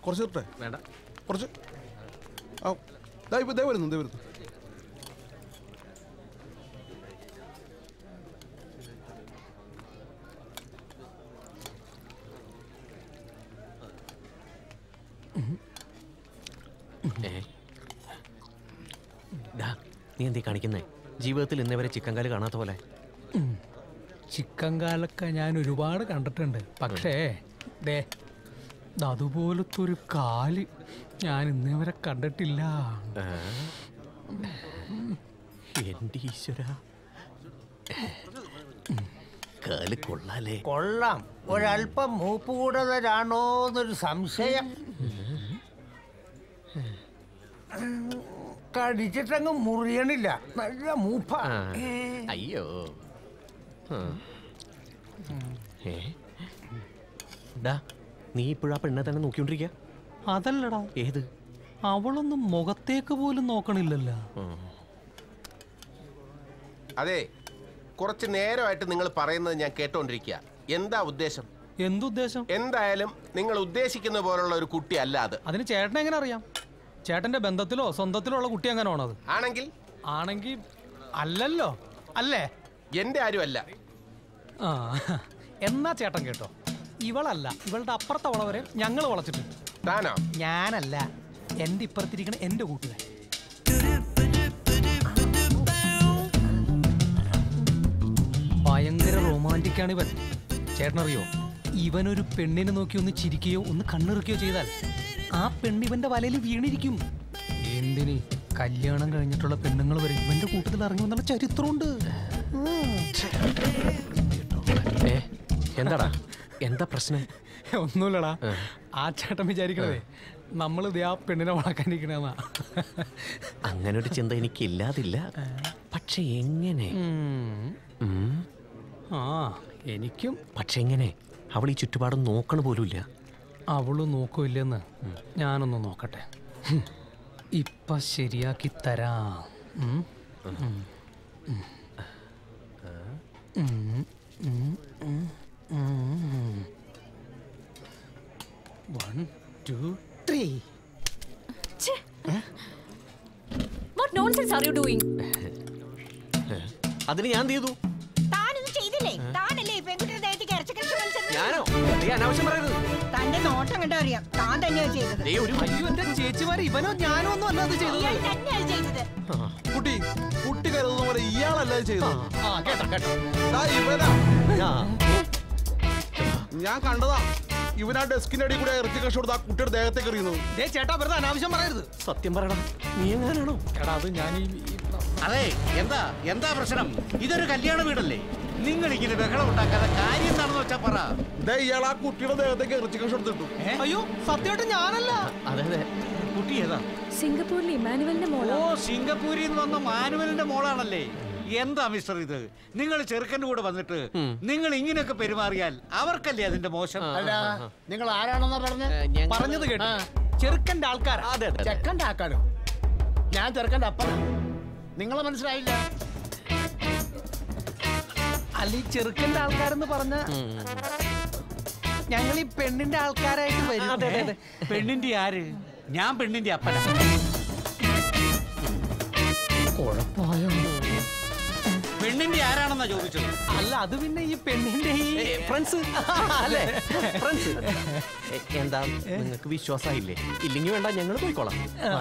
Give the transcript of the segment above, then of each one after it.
കുറച്ച് ഇട്ടെ വേണ്ട കുറച്ച് ആ ദേ ഇപ്പൊ ദേ വരുന്നു ദേ വരുന്നു ഏ ഡാ, നീ എന്തീ കാണിക്കുന്നേ ജീവിതത്തിൽ ഇന്നേവരെ ചിക്കൻ കാല് കാണാത്ത പോലെ ചിക്കൻ കാലൊക്കെ ഞാൻ ഒരുപാട് കണ്ടിട്ടുണ്ട് പക്ഷേ ദേ ദാ അതുപോലത്തെ ഒരു കാല് ഞാൻ ഇന്നേ വരെ കണ്ടിട്ടില്ല ആ. എന്റെ ഈശ്വര കാല് കൊള്ളാലേ കൊള്ളാം ഒരല്പം മൂപ്പ് കൂടുതലാണോ എന്നൊരു സംശയം കടിച്ചിട്ടങ്ങ് മുറിയണില്ല നല്ല മൂപ്പ ആ. അയ്യോ ആ. ഏ ഡാ നീ ഇപ്പോഴാ പെണ്ണെ തന്നെ നോക്കിക്കൊണ്ടിരിക്കുക അതല്ലടാ ഏത് അവളൊന്നും മുഖത്തേക്ക് പോലും നോക്കണില്ലല്ലോ അതെ കുറച്ച് നേരമായിട്ട് നിങ്ങൾ പറയുന്നത് ഞാൻ കേട്ടോണ്ടിരിക്കുക എന്താ ഉദ്ദേശം എന്തുദ്ദേശം എന്തായാലും നിങ്ങൾ ഉദ്ദേശിക്കുന്ന പോലുള്ള ഒരു കുട്ടി അല്ല അത് അതിന് ചേട്ടനെ എങ്ങനെ അറിയാം ചേട്ടന്റെ ബന്ധത്തിലോ സ്വന്തത്തിലോ ഉള്ള കുട്ടി എങ്ങനെ ആണത് ആണെങ്കിൽ ആണെങ്കിൽ അല്ലല്ലോ അല്ലേ എന്റെ ആരും അല്ല ആ എന്നാ ചേട്ടൻ കേട്ടോ ഇവളല്ല ഇവളുടെ അപ്പുറത്തെ വള വരെ ഞങ്ങൾ വളച്ചിട്ടുണ്ട് താനോ ഞാനല്ല എന്റെ ഇപ്പുറത്തിരിക്കണ എന്റെ കൂട്ടുകാരൻ ഭയങ്കര റൊമാൻറ്റിക് ആണ് ഇവൻ ചേട്ടനറിയോ ഇവനൊരു പെണ്ണിനെ നോക്കി ഒന്ന് ചിരിക്കുകയോ ഒന്ന് കണ്ണിറുക്കുകയോ ചെയ്താൽ ആ പെണ്ണ് ഇവന്റെ വലയിൽ വീണിരിക്കും എന്തിന് കല്യാണം കഴിഞ്ഞിട്ടുള്ള പെണ്ണുങ്ങൾ വരെ ഇവന്റെ കൂട്ടത്തിൽ ഇറങ്ങി വന്നുള്ള ചരിത്രമുണ്ട് ഉം. ഏ എന്താടാ എന്താ പ്രശ്നം ഒന്നുമില്ലടാ ആ ചേട്ടൻ വിചാരിക്കണതേ നമ്മൾ ഇതേ ആ പെണ്ണിനെ വളക്കാനിരിക്കണെന്നാ അങ്ങനെ ഒരു ചിന്ത എനിക്കില്ലാതില്ല പക്ഷെ എങ്ങനെ ഉം. ആ എനിക്കും പക്ഷെ എങ്ങനെ അവൾ ഈ ചുറ്റുപാടും നോക്കണ പോലുമില്ല അവള് നോക്കൂല്ലെന്ന് ഞാനൊന്ന് നോക്കട്ടെ ഹും. ഇപ്പൊ ശരിയാക്കി തരാം ഉം. ഉം. ഉം. ഉം. ഉം. ഉം. ഉം. One, two, three. What nonsense are you doing അതിന് ഞാൻ എന്ത് ചെയ്തു താനൊന്നും ചെയ്തില്ലേ താനല്ലേ ഈ പെൺകുട്ടിയുടെ ദേഹത്തേക്ക് ഇറച്ചിക്കറി വലിച്ചത് ഞാനോ നീ അനാവശ്യം പറയരുത് തന്റെ നോട്ടം കണ്ടോ അറിയാം താൻ തന്നെയാ ചെയ്തത് ദേ ഒരു അയ്യോ എന്റെ ചേച്ചിമാരെ ഇവനോ ഞാനോ ഒന്നും അല്ല അത് ചെയ്തത് ഇയാൾ തന്നെയാ ചെയ്തത് കുട്ടി കുട്ടി കരുതുന്ന പോലെ ഇയാളല്ല ഇത് ചെയ്തത് ആ കേട്ടോ കേട്ടോ ദാ ഇവനാ ആ, ഞാൻ കണ്ടതാ ഇവനാ ഡെസ്കിന്റെ അടിയിൽ കൂടെ ഇറച്ചി കഷ്ടം കൊടുത്ത് ആ കുട്ടിയുടെ ദേഹത്തേക്ക് എറിയുന്നത് ദേ ചേട്ടാ വെറുതെ അനാവശ്യം പറയരുത് സത്യം പറയടാ നീ എങ്ങാനാണോ എടാ അത് ഞാൻ ഈ ഈ- അതെ എന്താ എന്താ പ്രശ്നം ഇതൊരു കല്യാണ വീടല്ലേ നിങ്ങൾ ഇങ്ങനെ ബഹളം ഉണ്ടാക്കാതെ കാര്യം എന്താണെന്ന് വെച്ചാ പറ ദേ ഇയാൾ ആ കുട്ടിയുടെ ദേഹത്തേക്ക് ഇറച്ചി കഷ്ടം എടുത്തിട്ടു അയ്യോ സത്യമായിട്ട് ഞാനല്ല അതെ അതെ കുട്ടി ഏതാ സിംഗപ്പൂരിൽ ഇമാനുവലിന്റെ ഓ മോളോ സിംഗപ്പൂരിൽ നിന്ന് വന്ന മാനുവലിന്റെ മോളാണല്ലേ എന്താ മിസ്റ്റർ ഇത് നിങ്ങൾ ചെറുക്കൻ്റെ കൂടെ വന്നിട്ട് നിങ്ങൾ ഇങ്ങനെയൊക്കെ പെരുമാറിയാൽ അവർക്കല്ലേ അതിന്റെ മോശം അല്ല നിങ്ങൾ ആരാണെന്നാ പറഞ്ഞത് ഏ, ഞങ്ങൾ- പറഞ്ഞത് കേട്ടോ ചെറുക്കന്റെ ആൾക്കാരാ അതെ അതെ, അതെ ചെക്കൻ്റെ ആക്കാനോ ഞാൻ ചെറുക്കൻ്റെ അപ്പന നിങ്ങളെ മനസ്സിലായില്ല അല്ല ഈ ചെറുക്കന്റെ ആൾക്കാരെന്ന് പറഞ്ഞ ഞങ്ങൾ ഈ പെണ്ണിന്റെ ആൾക്കാരായിട്ട് വരും അതെ, അതെ, അതെ. പെണ്ണിന്റെ ആര് ഞാൻ പെണ്ണിന്റെ അപ്പന കുഴപ്പമായോ പെണ്ണിന്റെ ആരാണെന്നാ ചോദിച്ചത് അല്ല അത് പിന്നെ ഈ പെണ്ണിന്റെ ഈ ഫ്രണ്ട്സ് അല്ലേ ഫ്രണ്ട്സ് എന്താ നിങ്ങൾക്ക് വിശ്വാസമായില്ലേ ഇല്ലെങ്കിൽ വേണ്ട ഞങ്ങൾ പോയിക്കോളാം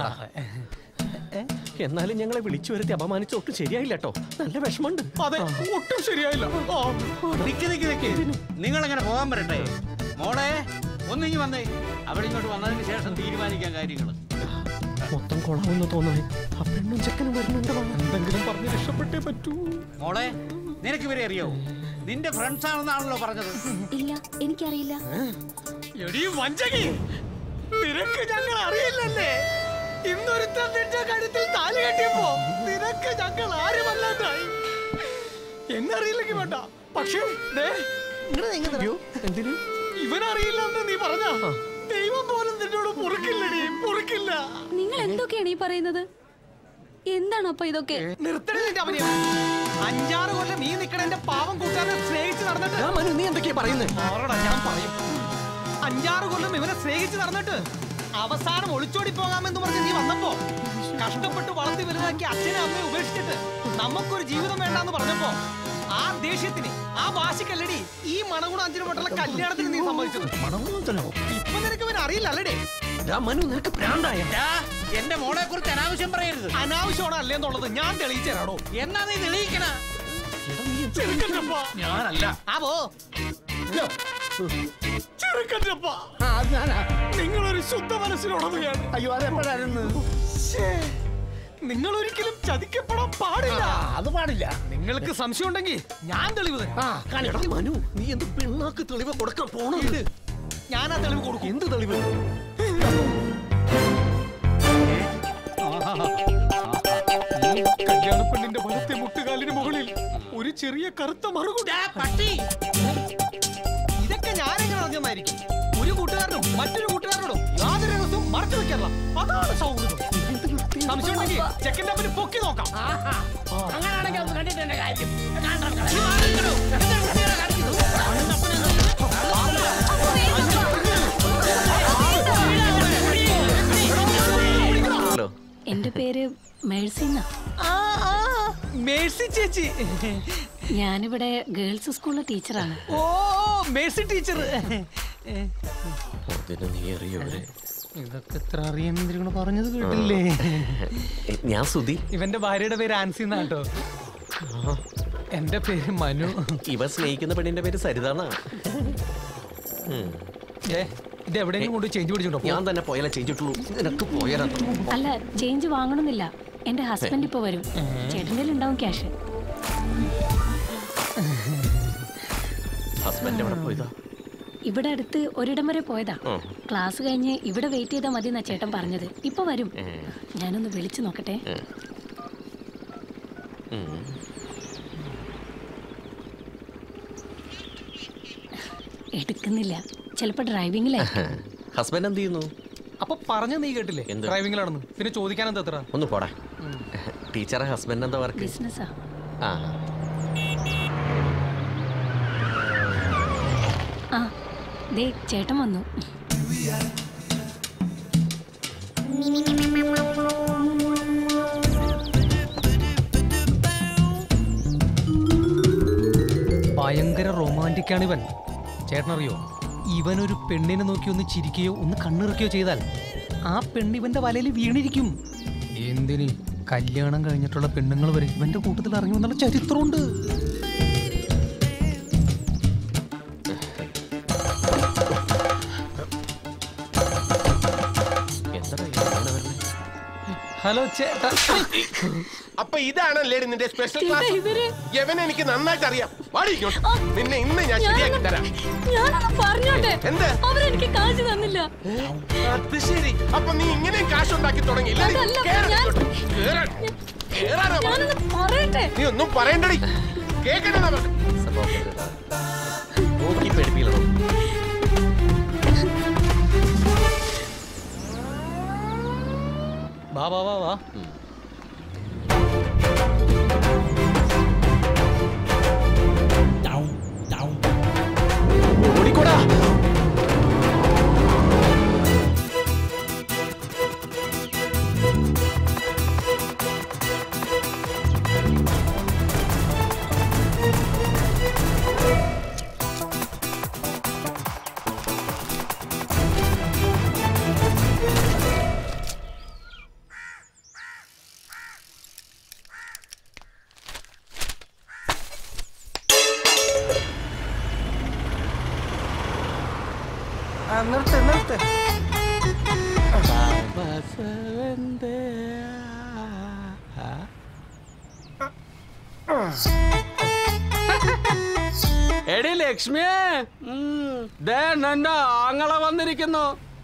എന്നാലും ഞങ്ങളെ വിളിച്ചു വരുത്തി അപമാനിച്ച ഒട്ടും ശരിയായില്ല കേട്ടോ നല്ല വിഷമമുണ്ട് അതെ ഒട്ടും ശരിയായില്ല ആ. നിക്ക് നിക്ക് നിക്ക് നിങ്ങൾ എങ്ങനെ പോകാൻ വരട്ടെ മോളെ ഒന്നിങ്ങി വന്നേ അവിടെ ഇങ്ങോട്ട് വന്നതിന് ശേഷം തീരുമാനിക്കാൻ കാര്യങ്ങൾ മൊത്തം കൊള്ളാമെന്ന് തോന്നണേ ആ പെണ്ണും ചെക്കനും വരുന്നുണ്ട് വാ. എന്തെങ്കിലും പറഞ്ഞ് രക്ഷപ്പെട്ടേ പറ്റൂ മോളെ നിനക്ക് ഇവരെ അറിയോ നിന്റെ ഫ്രണ്ട്സ് ആണെന്നാണല്ലോ പറഞ്ഞത് ഇല്ല എനിക്കറിയില്ല എടീ വഞ്ചകി നിനക്ക് ഞങ്ങൾ അറിയില്ലല്ലേ ഇന്നൊരുത്തൻ നിന്റെ കഴുത്തിൽ താലി കെട്ടിയപ്പോ നിനക്ക് ഞങ്ങൾ ആരുമല്ലാണ്ടായി എന്നറിയില്ലെങ്കിൽ വേണ്ട പക്ഷേ ദേ, ഇങ്ങട് നീങ്ങ് തരാം. അയ്യോ എന്തിനു ഇവനറിയില്ലെന്ന് നീ പറഞ്ഞ ദൈവം പോലും നിന്നോട് പൊറുക്കില്ലടി പൊറുക്കില്ല നിങ്ങൾ എന്തൊക്കെയാണ് ഈ പറയുന്നത് എന്താണ് അപ്പൊ ഇതൊക്കെ നിർത്തണേ നിന്റെ അഭിനയം അഞ്ചാറ് കൊല്ലം നീ നിക്കണ എന്റെ പാവം കൂട്ടുകാരനെ സ്നേഹിച്ച് നടന്നിട്ട് മനു നീ എന്തൊക്കെയാ പറയുന്നത് ആരോടാ ഞാൻ പറയും അഞ്ചാറ് കൊല്ലം ഇവനെ സ്നേഹിച്ച് നടന്നിട്ട് അവസാനം ഒളിച്ചോടി പോകാമെന്ന് പറഞ്ഞ് നീ വന്നപ്പോ കഷ്ടപ്പെട്ട് വളർത്തി വലുതാക്കി അച്ഛനെ അമ്മയെ ഉപേക്ഷിച്ചിട്ട് നമുക്കൊരു ജീവിതം വേണ്ടാന്ന് പറഞ്ഞപ്പോ ആ ദേഷ്യത്തിന് ആ വാശിക്കല്ലടി ഈ മണഗുണ അഞ്ചിന് പൊട്ടുള്ള കല്യാണത്തിന് നീ സമ്മതിച്ചത് ഇപ്പൊ നിനക്ക് ഇവൻ അറിയില്ല അല്ലടേ മനു നിനക്ക് പ്രാന്തായ ഡാ, എന്റെ മോളെ കുറിച്ച് അനാവശ്യം പറയരുത് അനാവശ്യമാണോ അല്ലേന്നുള്ളത് ഞാൻ തെളിയിച്ചു തരാടോ എന്നാ നീ തെളിയിക്കണ ഞാനല്ല ആ പോ ആ, അത് ഞാനാ. നിങ്ങളൊരു ശുദ്ധ മനസ്സിലുടമയാണ് അയ്യോ അതെപ്പോഴായിരുന്നു നിങ്ങൾ ഒരിക്കലും ചതിക്കപ്പെടാൻ പാടില്ല അത് പാടില്ല നിങ്ങൾക്ക് സംശയം ഉണ്ടെങ്കിൽ ഞാൻ തെളിവ് തരാം ആ കാണിക്കണം മനു നീ എന്ത് പിണ്ണാക്ക് തെളിവ് കൊടുക്കാൻ പോണത് ഞാൻ ആ തെളിവ് കൊടുക്കും എന്ത് തെളിവ് കല്യാണ പെണ്ണിന്റെ വലത്തെ മുട്ടുകാലിന് മുകളിൽ ഒരു ചെറിയ കറുത്ത മറുകുണ്ട് പട്ടി ഇതൊക്കെ ഞാനെങ്ങനെ അറിഞ്ഞെന്നായിരിക്കും ഒരു കൂട്ടുകാരനും മറ്റൊരു കൂട്ടുകാരനോടും യാതൊരു രഹസ്യവും മറച്ചു വെക്കാറില്ല അതാണ് സൗഹൃദം സംശയം ഉണ്ടെങ്കിൽ ചെക്കൻ്റെ അപ്പന് പൊക്കി നോക്കാം അങ്ങനെയാണെങ്കിൽ ഒന്ന് കണ്ടിട്ട് എന്റെ കാര്യം കാണണം ഹലോ എന്റെ പേര് മേഴ്സിന്ന ആ, ആ, മേഴ്സി ചേച്ചി ഞാനിവിടെ ഗേൾസ് സ്കൂളിലെ ടീച്ചറാണ് ഓ മേഴ്സി ടീച്ചർ അതിന് നീ അറിയവരെ ഇതൊക്കെ എത്ര അറിയാൻ പറഞ്ഞത് കേട്ടില്ലേ ഞാൻ സുധി ഇവന്റെ ഭാര്യയുടെ പേര് ആൻസി എന്നാട്ടോ എന്റെ പേര് മനു ഇവ സ്നേഹിക്കുന്ന പെണ്ണിന്റെ പേര് സരിതാണ ഏ ഇത് എവിടെയെങ്കിലും കൊണ്ട് ചേഞ്ച് പിടിച്ചിട്ടുണ്ടോ ഞാൻ തന്നെ പോയാലേ ചെയ്തിട്ടുള്ളൂ നിനക്ക് പോയാലാ അല്ല ചേഞ്ച് വാങ്ങണമെന്നില്ല എന്റെ ഹസ്ബൻഡ് ഇപ്പൊ വരും ചേട്ടൻ്റെ ഉണ്ടാവും ക്യാഷ് ഹസ്ബൻഡ് എവിടെ പോയതാ ഇവിടെ അടുത്ത് ഒരിടം വരെ പോയതാ ഉം. ക്ലാസ് കഴിഞ്ഞ് ഇവിടെ വെയിറ്റ് ചെയ്താൽ മതി എന്നാ ചേട്ടൻ പറഞ്ഞത് ഇപ്പൊ വരും ഞാനൊന്ന് വിളിച്ചു നോക്കട്ടെ എടുക്കുന്നില്ല ചിലപ്പോ ഡ്രൈവിംഗിലായിരിക്കും ഹസ്ബൻഡ് എന്ത് ചെയ്യുന്നു അപ്പൊ പറഞ്ഞു നീ കേട്ടില്ലേ എന്ത്? ഡ്രൈവിംഗിലാണെന്ന് പിന്നെ ചോദിക്കാൻ എന്താ എത്ര ഒന്ന് പോടാ ടീച്ചറെ ഹസ്ബൻഡ് എന്താ വർക്ക് ബിസിനസ്സാ ആ ആ ദേ ചേട്ടൻ വന്നു ഭയങ്കര റൊമാൻറ്റിക് ആണ് ഇവൻ ചേട്ടനറിയോ ഇവൻ ഒരു പെണ്ണിനെ നോക്കി ഒന്ന് ചിരിക്കുകയോ ഒന്ന് കണ്ണിറുക്കുകയോ ചെയ്താൽ ആ പെണ്ണിവന്റെ വലയിൽ വീണിരിക്കും എന്തിന് കല്യാണം കഴിഞ്ഞിട്ടുള്ള പെണ്ണുങ്ങൾ വരെ ഇവന്റെ കൂട്ടത്തിൽ ഇറങ്ങി വന്നുള്ള ചരിത്രമുണ്ട് എന്താ ഹലോ ചേട്ടാ അപ്പൊ ഇതാണല്ലേ നിന്റെ സ്പെഷ്യൽ ക്ലാസ് യവനെ എനിക്ക് നന്നായിട്ട് അറിയാം വാടി ഇങ്ങോട്ട്. നിന്നെ ഇന്ന് ഞാൻ ശരിയാക്കി തരാം ഞാനൊന്ന് പറഞ്ഞോട്ടെ എന്ത് അവരെനിക്ക് കാശ് തന്നില്ല അത് ശരി അപ്പൊ നീ ഇങ്ങനെ കാശ് ഉണ്ടാക്കി തുടങ്ങി ഇല്ലേ? അതല്ല, കേറ് ഞാൻ- ഇങ്ങോട്ട്. കേറാൻ. കേറാനാ പറഞ്ഞത്. ഞാനൊന്ന് പറയട്ടെ നീ ഒന്നും പറയണ്ടടി കേക്കണ്ട നമുക്ക് നോക്കി പേടിപ്പിക്കണം വാ വാ വാ വാ ഓടിക്കോടാ നിർത്ത് നിർത്ത് എടി ലക്ഷ്മിയെ ദേ നിന്റെ ആങ്ങള വന്നിരിക്കുന്നു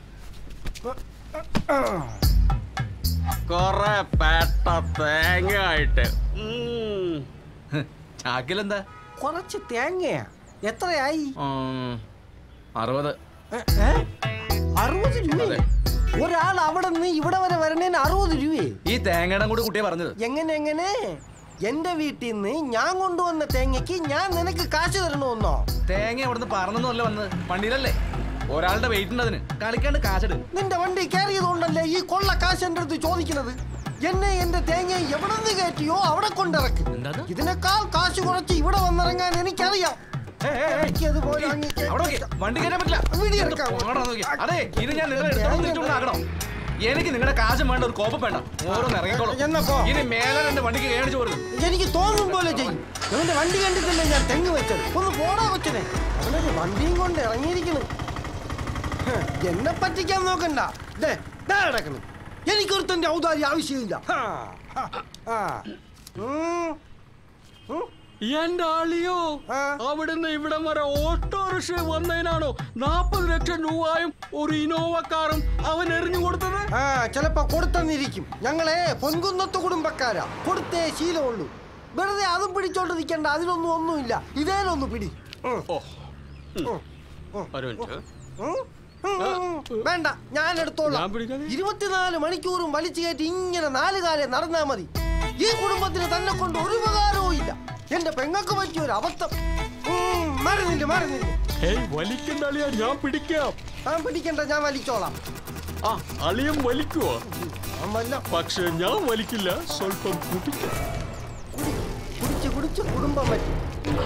കൊറേ പേട്ട തേങ്ങ ആയിട്ട് ചാക്കിലെന്താ കുറച്ച് തേങ്ങയാ എത്രയായി ഉം, അറുപത് ഏ? ഏ? അറുപത് രൂപ ഒരാൾ അവിടെ നിന്ന് ഇവിടെ വരെ വരണേന് അറുപത് രൂപയെ ഈ തേങ്ങയുടെ കൂടി കുട്ടിയെ പറഞ്ഞത് എങ്ങനെ എങ്ങനെ എന്റെ വീട്ടിൽ നിന്ന് ഞാൻ കൊണ്ടുവന്ന തേങ്ങയ്ക്ക് ഞാൻ നിനക്ക് കാശ് തരണമെന്നോ തേങ്ങ അവിടുന്ന് പറന്നൊന്നുമല്ല വന്നത് വണ്ടിയിലല്ലേ ഒരാളുടെ വെയിറ്റ് ഉണ്ട് അതിന് കളിക്കാണ്ട് കാശെടു നിന്റെ വണ്ടി കയറിയതുകൊണ്ടല്ലേ ഈ കൊള്ള കാശ് എന്റെ അടുത്ത് ചോദിക്കുന്നത് എന്നെ എന്റെ തേങ്ങ എവിടെ നിന്ന് കയറ്റിയോ അവിടെ കൊണ്ടിറക്ക് ഇതിനേക്കാൾ കാശ് കുറച്ച് ഇവിടെ വന്നിറങ്ങാൻ എനിക്കറിയാം എനിക്കതുപോലെ അങ്ങ് കേ- അവിടെ നോക്കി വണ്ടി കയറ്റാൻ പറ്റില്ല വീടി എടുക്കാം. പോടാ നോക്കി. അതെ ഇത് ഞാൻ നിങ്ങളെ എടുത്തോണ്ട് തിരിച്ചുകൊണ്ടാകണം എനിക്ക് നിങ്ങളുടെ കാശും വേണ്ട ഒരു കോപ്പം വേണ്ട ഓരോന്ന് ഇറങ്ങിക്കോളും എന്നാ പോ. ഇനി മേലെ എന്റെ വണ്ടിക്ക് കേണിച്ചു പോരുത് എനിക്ക് തോന്നും പോലെ ചെയ്യും അവന്റെ വണ്ടി കണ്ടിട്ടല്ലേ ഞാൻ തെങ്ങ് വെച്ചത് ഒന്ന് പോടാ കൊച്ചനെ അവനൊരു വണ്ടിയും കൊണ്ട് ഇറങ്ങിയിരിക്കുന്നു ഹ്, എന്നെ പറ്റിക്കാൻ നോക്കണ്ട ദേ, ദേ കിടക്കുന്നു എനിക്കൊരുത്തന്റെ ഔദാര്യം ആവശ്യമില്ല ഹാ, ഹാ, ആ. ഉം, ഉം. എന്റെ ആളിയോ ആ. അവിടുന്ന് ഇവിടം വരെ ഓട്ടോറിക്ഷ വന്നതിനാണോ നാപ്പത് ലക്ഷം രൂപയും ഒരു ഇനോവ കാറും അവൻ എറിഞ്ഞു കൊടുത്തത് ആ ചിലപ്പോ കൊടുത്തെന്നിരിക്കും ഞങ്ങളെ പൊൻകുന്നത്ത് കുടുംബക്കാരാ കൊടുത്തേ ശീലമുള്ളൂ വെറുതെ അതും പിടിച്ചോണ്ട് നിൽക്കണ്ട അതിനൊന്നും ഒന്നുമില്ല ഇതേലൊന്ന് പിടി ഉം. ഓ ഉം. ഒരു മിനിറ്റ് ഉം? ഉം, ഉം, ഉം. വേണ്ട ഞാൻ എടുത്തോളാം ഞാൻ പിടിക്കാതെ? ഇരുപത്തിനാല് മണിക്കൂറും വലിച്ചു കയറ്റി ഇങ്ങനെ നാല് കാലം നടന്നാ മതി ഈ കുടുംബത്തിന് തന്നെ കൊണ്ട് ഒരു ഉപകാരവും ഇല്ല എന്റെ പെങ്ങക്ക് പറ്റിയ ഒരു അബദ്ധം ഉം, മരുന്നില്ല മരുന്നില്ല ഹേയ് വലിക്കണ്ട അളിയ ഞാൻ പിടിക്കാം ഞാൻ പിടിക്കണ്ട ഞാൻ വലിച്ചോളാം ആ അളിയൻ വലിക്കുവോ ഞാൻ വല്ല പക്ഷെ ഞാൻ വലിക്കില്ല സ്വല്പം കുടിക്കാം കുടിച്ച് കുടിച്ച് കുടുംബം പറ്റി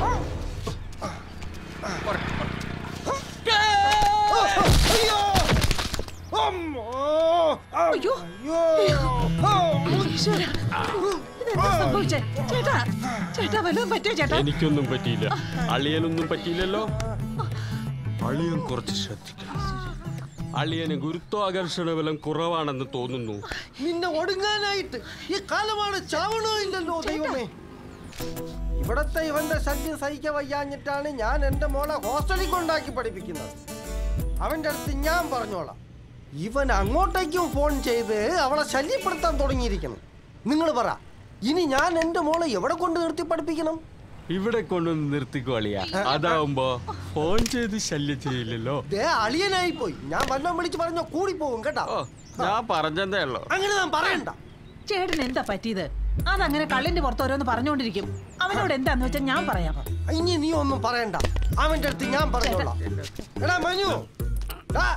അയ്യോ അമ്മോ. അയ്യോ. അയ്യോ. ഈശ്വര. ഇതെന്താ സംഭവിച്ചേ? ചേട്ടാ ചേട്ടാ വല്ലതും പറ്റിയോ ചേട്ടാ എനിക്കൊന്നും പറ്റിയില്ല അളിയനൊന്നും പറ്റിയില്ലല്ലോ അളിയൻ കുറച്ച് ശ്രദ്ധിക്കണം അളിയന് ഗുരുത്വാകർഷണ ബലം കുറവാണെന്ന് തോന്നുന്നു നിന്നെ ഒടുങ്ങാനായിട്ട് ഈ കാലമാണ് ചാവണോ ഇല്ലല്ലോ ദൈവമേ ഇവിടത്തെ ഇവന്റെ ശല്യം സഹിക്കാൻ വയ്യാഞ്ഞിട്ടാണ് ഞാൻ എന്റെ മോളെ ഹോസ്റ്റലിൽ കൊണ്ടാക്കി പഠിപ്പിക്കുന്നത് അവന്റെ അടുത്ത് ഞാൻ പറഞ്ഞോളാം ഇവൻ അങ്ങോട്ടേക്കും ഫോൺ ചെയ്ത് അവളെ ശല്യപ്പെടുത്താൻ തുടങ്ങിയിരിക്കണം നിങ്ങൾ പറ ഇനി ഞാൻ എന്റെ മോളെ എവിടെ കൊണ്ട് നിർത്തി പഠിപ്പിക്കണം ഇവിടെ കൊണ്ടുവന്ന് നിർത്തിക്കോ അളിയ അതാവുമ്പോ ഫോൺ ചെയ്ത് ശല്യം ചെയ്യില്ലല്ലോ ദേ അളിയനായി പോയി ഞാൻ വല്ലതും വിളിച്ച് പറഞ്ഞോ കൂടി പോകും കേട്ടോ ഓ ഞാൻ പറഞ്ഞതേ ഉള്ളൂ അങ്ങനെ ഞാൻ പറയണ്ട ചേട്ടന് എന്താ പറ്റിയത് അതങ്ങനെ കള്ളിന്റെ പുറത്ത് ഓരോന്ന് പറഞ്ഞുകൊണ്ടിരിക്കും അവനോട് എന്താന്ന് വെച്ചാൽ ഞാൻ പറയാം ഇനി നീ ഒന്നും പറയണ്ട അവന്റെ അടുത്ത് ഞാൻ പറഞ്ഞോളാം എടാ മനു ഡാ.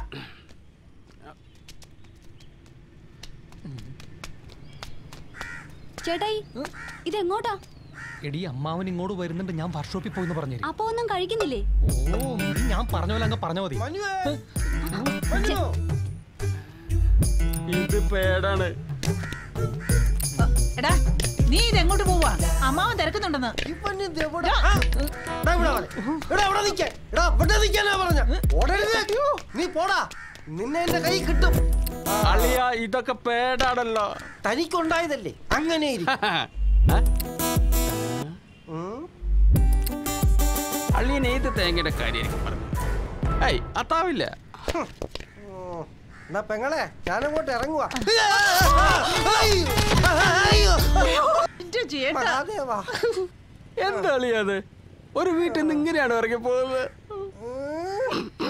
ചേട്ടായി ഇതെങ്ങോട്ടാ എടി അമ്മാവൻ ഇങ്ങോട്ട് വരുന്നുണ്ട് ഞാൻ വർക്ക്ഷോപ്പിൽ പോയിന്ന് പറഞ്ഞു അപ്പൊ ഒന്നും കഴിക്കുന്നില്ലേ ഓ നീ ഞാൻ പറഞ്ഞ പോലെ അങ്ങ് പറഞ്ഞാൽ മതി മനുവേ മനു ഇത് പേടാണ് എടാ നീ ഇതെങ്ങോട്ട് പോവാ അമ്മാവൻ തിരക്കുന്നുണ്ടെന്ന് ഇവന് ഇത് എവിടെ? ആ, ഡാ ഇവിടെ വരെ. എടാ ഇവിടെ നിൽക്കേ എടാ ഇവിടെ നിൽക്കാനാ പറഞ്ഞ ഓടരുത് നീ പോടാ നിന്നെ എന്റെ കൈ കിട്ടും ആ, അളിയ ഇതൊക്കെ പേടാണല്ലോ തനിക്കുണ്ടായതല്ലേ അങ്ങനെ ഇരിക്കും. ആ? ഉം. അളിയൻ ഏത് തേങ്ങയുടെ കാര്യം പറഞ്ഞു ഏയ് അത്താവില്ല ഉം. എന്നാ പെങ്ങളെ ഞാനങ്ങോട്ട് ഇറങ്ങുവാ അയ്യോ, അയ്യോ. എന്റെ ചേട്ടാ മഹാദേവാ. എന്താ അളിയത് ഒരു വീട്ടിൽ നിന്ന് ഇങ്ങനെയാണോ ഇറങ്ങി പോകുന്നത് ഉം.